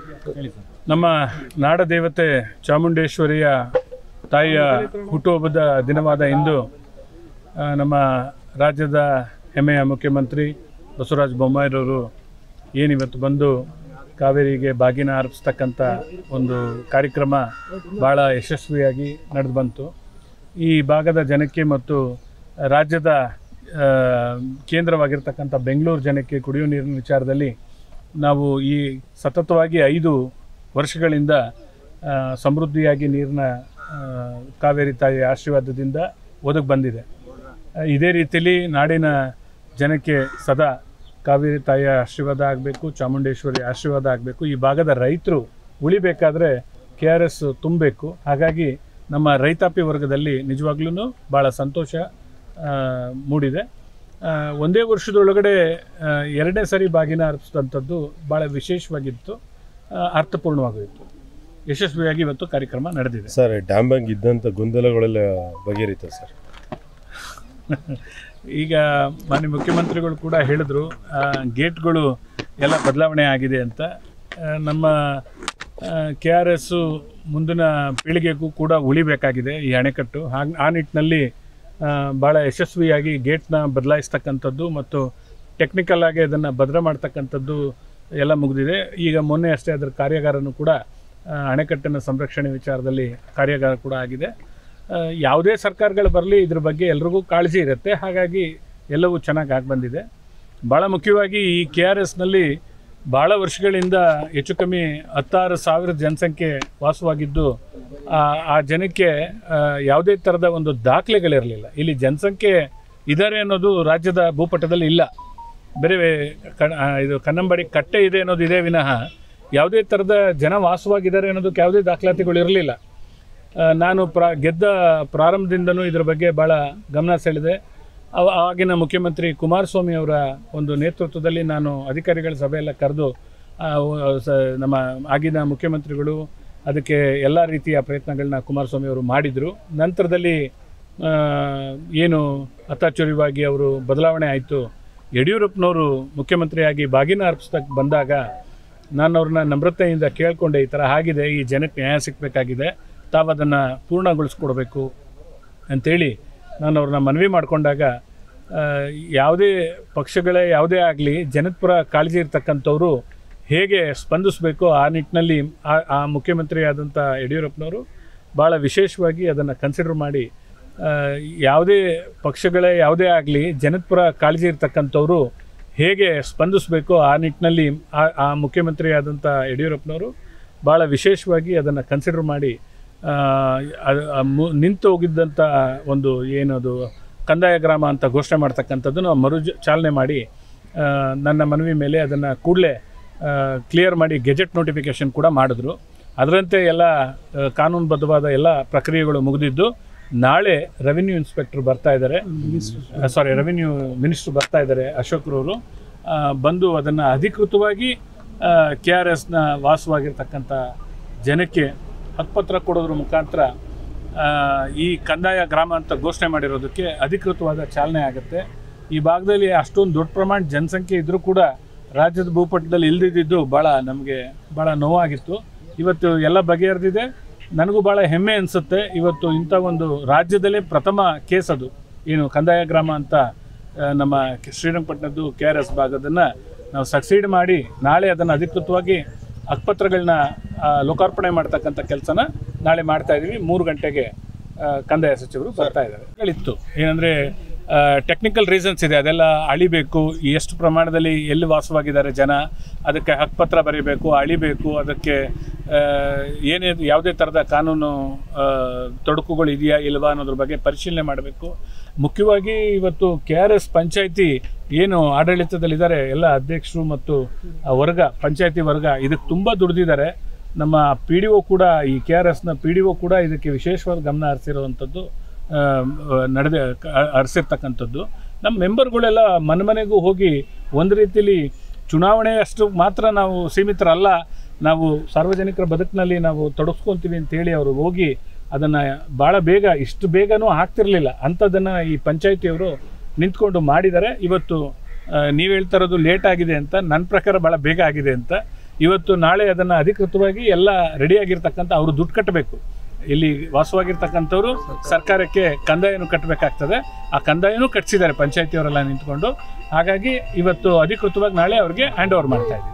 ನಮ್ಮ ನಾಡ ದೇವತೆ ಚಾಮುಂಡೇಶ್ವರಿಯ ತಾಯಿಯ ಹುಟ್ಟುಹಬ್ಬದ ದಿನವಾದ ಇಂದು ಆ, ನಮ್ಮ ರಾಜ್ಯದ ಹೆಮ್ಮೆಯ ಮುಖ್ಯಮಂತ್ರಿ ಬಸವರಾಜ ಬೊಮ್ಮಾಯಿರವರು ಏನಿವತ್ತು ಬಂದು ಕಾವೇರಿಗೆ ಬಾಗಿನ ಅರ್ಪಿಸ್ತಕ್ಕಂಥ ಒಂದು ಕಾರ್ಯಕ್ರಮ ಭಾಳ ಯಶಸ್ವಿಯಾಗಿ ನಡೆದು ಬಂತು ಈ ಭಾಗದ ಜನಕ್ಕೆ ಮತ್ತು ರಾಜ್ಯದ ಆ, ಕೇಂದ್ರವಾಗಿರ್ತಕ್ಕಂಥ ಬೆಂಗಳೂರು ಜನಕ್ಕೆ ಕುಡಿಯುವ ನೀರಿನ ವಿಚಾರದಲ್ಲಿ ನಾವು ಈ ಸತತವಾಗಿ ಐದು ವರ್ಷಗಳಿಂದ ಆ, ಸಮೃದ್ಧಿಯಾಗಿ ನೀರಿನ ಆ, ಕಾವೇರಿ ತಾಯಿಯ ಆಶೀರ್ವಾದದಿಂದ ಒದಗಿ ಬಂದಿದೆ ಆ, ಇದೇ ರೀತಿಯಲ್ಲಿ ನಾಡಿನ ಜನಕ್ಕೆ ಸದಾ ಕಾವೇರಿ ತಾಯಿಯ ಆಶೀರ್ವಾದ ಆಗಬೇಕು ಚಾಮುಂಡೇಶ್ವರಿ ಆಶೀರ್ವಾದ ಆಗಬೇಕು ಈ ಭಾಗದ ರೈತರು ಉಳಿಬೇಕಾದ್ರೆ ಕೆ ಆರ್ ಎಸ್ ತುಂಬಬೇಕು ಹಾಗಾಗಿ ನಮ್ಮ ರೈತಾಪಿ ವರ್ಗದಲ್ಲಿ ನಿಜವಾಗ್ಲೂ ಭಾಳ ಸಂತೋಷ ಆ, ಮೂಡಿದೆ ಆ, ಒಂದೇ ವರ್ಷದೊಳಗಡೆ ಆ, ಎರಡನೇ ಸರಿ ಬಾಗಿನ ಅರ್ಪಿಸಿದಂಥದ್ದು ಭಾಳ ವಿಶೇಷವಾಗಿತ್ತು ಆ, ಅರ್ಥಪೂರ್ಣವಾಗೋಯಿತು ಯಶಸ್ವಿಯಾಗಿ ಇವತ್ತು ಕಾರ್ಯಕ್ರಮ ನಡೆದಿದೆ ಸರ್ ಡ್ಯಾಮ್ ಬ್ಯಾಂಕ್ ಇದ್ದಂಥ ಗೊಂದಲಗಳೆಲ್ಲ ಬಗೆಹರಿತ ಸರ್ ಈಗ ಮಾನ್ಯ ಮುಖ್ಯಮಂತ್ರಿಗಳು ಕೂಡ ಹೇಳಿದ್ರು ಆ, ಗೇಟ್ಗಳು ಎಲ್ಲ ಬದಲಾವಣೆ ಆಗಿದೆ ಅಂತ ಆ, ನಮ್ಮ ಕೆ ಆರ್ ಎಸ್ಸು ಮುಂದಿನ ಪೀಳಿಗೆಗೂ ಕೂಡ ಉಳಿಬೇಕಾಗಿದೆ ಈ ಅಣೆಕಟ್ಟು ಹಾಗೆ ಆ ನಿಟ್ಟಿನಲ್ಲಿ ಆ, ಭಾಳ ಯಶಸ್ವಿಯಾಗಿ ಗೇಟ್ನ ಬದಲಾಯಿಸ್ತಕ್ಕಂಥದ್ದು ಮತ್ತು ಟೆಕ್ನಿಕಲ್ ಆಗಿ ಅದನ್ನು ಭದ್ರ ಮಾಡ್ತಕ್ಕಂಥದ್ದು ಎಲ್ಲ ಮುಗಿದಿದೆ ಈಗ ಮೊನ್ನೆ ಅಷ್ಟೇ ಅದರ ಕಾರ್ಯಾಗಾರನೂ ಕೂಡ ಆ, ಅಣೆಕಟ್ಟಿನ ಸಂರಕ್ಷಣೆ ವಿಚಾರದಲ್ಲಿ ಕಾರ್ಯಾಗಾರ ಕೂಡ ಆಗಿದೆ ಆ, ಯಾವುದೇ ಸರ್ಕಾರಗಳು ಬರಲಿ ಇದ್ರ ಬಗ್ಗೆ ಎಲ್ರಿಗೂ ಕಾಳಜಿ ಇರುತ್ತೆ ಹಾಗಾಗಿ ಎಲ್ಲವೂ ಚೆನ್ನಾಗಿ ಆಗಿ ಬಂದಿದೆ ಭಾಳ ಮುಖ್ಯವಾಗಿ ಈ ಕೆ ಆರ್ ಎಸ್ನಲ್ಲಿ ಭಾಳ ವರ್ಷಗಳಿಂದ ಹೆಚ್ಚು ಕಮ್ಮಿ ಹತ್ತಾರು ಸಾವಿರ ಜನಸಂಖ್ಯೆ ವಾಸವಾಗಿದ್ದು ಆ ಆ ಜನಕ್ಕೆ ಆ, ಯಾವುದೇ ಥರದ ಒಂದು ದಾಖಲೆಗಳಿರಲಿಲ್ಲ ಇಲ್ಲಿ ಜನಸಂಖ್ಯೆ ಇದ್ದಾರೆ ಅನ್ನೋದು ರಾಜ್ಯದ ಭೂಪಟದಲ್ಲಿ ಇಲ್ಲ ಬೇರೆ ಕಣ ಆ, ಇದು ಕನ್ನಂಬಾಡಿ ಕಟ್ಟೆ ಇದೆ ಅನ್ನೋದು ಇದೆ ವಿನಃ ಯಾವುದೇ ಥರದ ಜನ ವಾಸವಾಗಿದ್ದಾರೆ ಅನ್ನೋದಕ್ಕೆ ಯಾವುದೇ ದಾಖಲಾತಿಗಳು ಇರಲಿಲ್ಲ ಆ, ನಾನು ಪ್ರಾ ಗೆದ್ದ ಪ್ರಾರಂಭದಿಂದನೂ ಇದ್ರ ಬಗ್ಗೆ ಭಾಳ ಗಮನ ಸೆಳೆದೆ ಅವ ಆಗಿನ ಮುಖ್ಯಮಂತ್ರಿ ಕುಮಾರಸ್ವಾಮಿ ಅವರ ಒಂದು ನೇತೃತ್ವದಲ್ಲಿ ನಾನು ಅಧಿಕಾರಿಗಳ ಸಭೆಯೆಲ್ಲ ಕರೆದು ಆ, ವ- ಸ- ನಮ್ಮ ಆಗಿನ ಮುಖ್ಯಮಂತ್ರಿಗಳು ಅದಕ್ಕೆ ಎಲ್ಲ ರೀತಿಯ ಪ್ರಯತ್ನಗಳನ್ನ ಕುಮಾರಸ್ವಾಮಿ ಅವರು ಮಾಡಿದರು ನಂತರದಲ್ಲಿ ಆ, ಏನು ಅತ್ತಾಚುರಿವಾಗಿ ಅವರು ಬದಲಾವಣೆ ಆಯಿತು ಯಡಿಯೂರಪ್ಪನವರು ಮುಖ್ಯಮಂತ್ರಿಯಾಗಿ ಬಾಗಿನ ಅರ್ಪಿಸ್ತಕ್ಕೆ ಬಂದಾಗ ನಾನು ಅವ್ರನ್ನ ನಮ್ರತೆಯಿಂದ ಕೇಳಿಕೊಂಡೆ ಈ ಥರ ಆಗಿದೆ ಈ ಜನಕ್ಕೆ ನ್ಯಾಯ ಸಿಗಬೇಕಾಗಿದೆ ತಾವು ಅದನ್ನು ಪೂರ್ಣಗೊಳಿಸ್ಕೊಡ್ಬೇಕು ಅಂತೇಳಿ ನಾನು ಅವ್ರನ್ನ ಮನವಿ ಮಾಡಿಕೊಂಡಾಗ ಯಾವುದೇ ಪಕ್ಷಗಳೇ ಯಾವುದೇ ಆಗಲಿ ಜನದ ಪರ ಕಾಳಜಿ ಇರ್ತಕ್ಕಂಥವ್ರು ಹೇಗೆ ಸ್ಪಂದಿಸಬೇಕು ಆ ನಿಟ್ಟಿನಲ್ಲಿ ಆ ಆ ಮುಖ್ಯಮಂತ್ರಿ ಆದಂಥ ಯಡಿಯೂರಪ್ಪನವರು ಭಾಳ ವಿಶೇಷವಾಗಿ ಅದನ್ನು ಕನ್ಸಿಡರ್ ಮಾಡಿ ಆ, ಯಾವುದೇ ಪಕ್ಷಗಳೇ ಯಾವುದೇ ಆಗಲಿ ಜನದ ಪರ ಕಾಳಜಿ ಇರ್ತಕ್ಕಂಥವ್ರು ಹೇಗೆ ಸ್ಪಂದಿಸಬೇಕು ಆ ನಿಟ್ಟಿನಲ್ಲಿ ಆ ಆ ಮುಖ್ಯಮಂತ್ರಿ ಆದಂಥ ಯಡಿಯೂರಪ್ಪನವರು ಭಾಳ ವಿಶೇಷವಾಗಿ ಅದನ್ನು ಕನ್ಸಿಡರ್ ಮಾಡಿ ಆ, ಅದು- ಆ ಮು- ನಿಂತು ಹೋಗಿದ್ದಂಥ ಒಂದು ಏನದು ಕಂದಾಯ ಗ್ರಾಮ ಅಂತ ಘೋಷಣೆ ಮಾಡ್ತಕ್ಕಂಥದ್ದನ್ನು ಮರು ಚಾಲನೆ ಮಾಡಿ ಆ, ನನ್ನ ಮನವಿ ಮೇಲೆ ಅದನ್ನು ಕೂಡಲೇ ಕ್ಲಿಯರ್ ಮಾಡಿ ಗೆಜೆಟ್ ನೋಟಿಫಿಕೇಷನ್ ಕೂಡ ಮಾಡಿದ್ರು ಅದರಂತೆ ಎಲ್ಲ ಆ, ಕಾನೂನುಬದ್ಧವಾದ ಎಲ್ಲ ಪ್ರಕ್ರಿಯೆಗಳು ಮುಗಿದಿದ್ದು ನಾಳೆ ರೆವಿನ್ಯೂ ಇನ್ಸ್ಪೆಕ್ಟರ್ ಬರ್ತಾ ಇದ್ದಾರೆ ಸಾರಿ ರೆವಿನ್ಯೂ ಮಿನಿಸ್ಟ್ರು ಬರ್ತಾ ಇದ್ದಾರೆ ಅಶೋಕ್ರವರು ಆ, ಬಂದು ಅದನ್ನು ಅಧಿಕೃತವಾಗಿ ಕೆ ಆರ್ ಎಸ್ನ ವಾಸವಾಗಿರ್ತಕ್ಕಂಥ ಜನಕ್ಕೆ ಹಕ್ಪತ್ರ ಕೊಡೋದ್ರ ಮುಖಾಂತರ ಆ, ಈ ಕಂದಾಯ ಗ್ರಾಮ ಅಂತ ಘೋಷಣೆ ಮಾಡಿರೋದಕ್ಕೆ ಅಧಿಕೃತವಾದ ಚಾಲನೆ ಆಗುತ್ತೆ ಈ ಭಾಗದಲ್ಲಿ ಅಷ್ಟೊಂದು ದೊಡ್ಡ ಪ್ರಮಾಣ ಜನಸಂಖ್ಯೆ ಇದ್ದರೂ ಕೂಡ ರಾಜ್ಯದ ಭೂಪಟದಲ್ಲಿ ಇಲ್ದಿದ್ದು ಭಾಳ ನಮಗೆ ಭಾಳ ನೋವಾಗಿತ್ತು ಇವತ್ತು ಎಲ್ಲ ಬಗೆಹರಿದಿದೆ ನನಗೂ ಭಾಳ ಹೆಮ್ಮೆ ಅನಿಸುತ್ತೆ ಇವತ್ತು ಇಂಥ ಒಂದು ರಾಜ್ಯದಲ್ಲೇ ಪ್ರಥಮ ಕೇಸ್ ಅದು ಏನು ಕಂದಾಯ ಗ್ರಾಮ ಅಂತ ಆ, ನಮ್ಮ ಕೆ- ಶ್ರೀರಂಗಪಟ್ಟಣದ್ದು ಕೆ ಆರ್ ಎಸ್ ಭಾಗದನ್ನು ನಾವು ಸಕ್ಸೀಡ್ ಮಾಡಿ ನಾಳೆ ಅದನ್ನು ಅಧಿಕೃತವಾಗಿ ಹಕ್ಪತ್ರಗಳನ್ನ ಆ, ಲೋಕಾರ್ಪಣೆ ಮಾಡ್ತಕ್ಕಂಥ ಕೆಲಸನ ನಾಳೆ ಮಾಡ್ತಾ ಇದ್ದೀವಿ ಮೂರು ಗಂಟೆಗೆ ಆ, ಕಂದಾಯ ಸಚಿವರು ಬರ್ತಾ ಇದ್ದಾರೆ ಗಳಿತ್ತು ಏನಂದರೆ ಟೆಕ್ನಿಕಲ್ ರೀಸನ್ಸ್ ಇದೆ ಅದೆಲ್ಲ ಅಳಿಬೇಕು ಎಷ್ಟು ಪ್ರಮಾಣದಲ್ಲಿ ಎಲ್ಲಿ ವಾಸವಾಗಿದ್ದಾರೆ ಜನ ಅದಕ್ಕೆ ಹಕ್ಪತ್ರ ಬರೀಬೇಕು ಅಳಿಬೇಕು ಅದಕ್ಕೆ ಆ, ಏನೇ ಯಾವುದೇ ಥರದ ಕಾನೂನು ಆ, ತೊಡಕುಗಳು ಇದೆಯಾ ಇಲ್ವಾ ಅನ್ನೋದ್ರ ಬಗ್ಗೆ ಪರಿಶೀಲನೆ ಮಾಡಬೇಕು ಮುಖ್ಯವಾಗಿ ಇವತ್ತು ಕೆ ಆರ್ ಎಸ್ ಪಂಚಾಯಿತಿ ಏನು ಆಡಳಿತದಲ್ಲಿದ್ದಾರೆ ಎಲ್ಲ ಅಧ್ಯಕ್ಷರು ಮತ್ತು ಆ ವರ್ಗ ಪಂಚಾಯಿತಿ ವರ್ಗ ಇದಕ್ಕೆ ತುಂಬ ದುಡಿದಿದ್ದಾರೆ ನಮ್ಮ ಪಿ ಡಿ ಒ ಕೂಡ ಈ ಕೆ ಆರ್ ಎಸ್ನ ಪಿ ಡಿ ಒ ಕೂಡ ಇದಕ್ಕೆ ವಿಶೇಷವಾದ ಗಮನ ಹರಿಸಿರುವಂಥದ್ದು ನಡೆದ ಹರಿಸಿರ್ತಕ್ಕಂಥದ್ದು ನಮ್ಮ ಮೆಂಬರ್ಗಳೆಲ್ಲ ಮನೆ ಮನೆಗೂ ಹೋಗಿ ಒಂದು ರೀತಿಯಲ್ಲಿ ಚುನಾವಣೆ ಅಷ್ಟು ಮಾತ್ರ ನಾವು ಸೀಮಿತರಲ್ಲ ನಾವು ಸಾರ್ವಜನಿಕರ ಬದುಕಿನಲ್ಲಿ ನಾವು ತೊಡಗಿಸ್ಕೊತೀವಿ ಅಂತೇಳಿ ಅವರು ಹೋಗಿ ಅದನ್ನು ಭಾಳ ಬೇಗ ಇಷ್ಟು ಬೇಗನೂ ಆಗ್ತಿರ್ಲಿಲ್ಲ ಅಂಥದ್ದನ್ನು ಈ ಪಂಚಾಯತಿಯವರು ನಿಂತ್ಕೊಂಡು ಮಾಡಿದ್ದಾರೆ ಇವತ್ತು ನೀವು ಹೇಳ್ತಾ ಇರೋದು ಲೇಟ್ ಆಗಿದೆ ಅಂತ ನನ್ನ ಪ್ರಕಾರ ಭಾಳ ಬೇಗ ಆಗಿದೆ ಅಂತ ಇವತ್ತು ನಾಳೆ ಅದನ್ನು ಅಧಿಕೃತವಾಗಿ ಎಲ್ಲ ರೆಡಿಯಾಗಿರ್ತಕ್ಕಂಥ ಅವರು ದುಡ್ಡು ಕಟ್ಟಬೇಕು ಇಲ್ಲಿ ವಾಸವಾಗಿರ್ತಕ್ಕಂಥವ್ರು ಸರ್ಕಾರಕ್ಕೆ ಕಂದಾಯನೂ ಕಟ್ಟಬೇಕಾಗ್ತದೆ ಆ ಕಂದಾಯನೂ ಕಟ್ಟಿಸಿದ್ದಾರೆ ಪಂಚಾಯತಿಯವರೆಲ್ಲ ನಿಂತ್ಕೊಂಡು ಹಾಗಾಗಿ ಇವತ್ತು ಅಧಿಕೃತವಾಗಿ ನಾಳೆ ಅವ್ರಿಗೆ ಹ್ಯಾಂಡ್ ಓವರ್ ಮಾಡ್ತಾ ಇದ್ದೀವಿ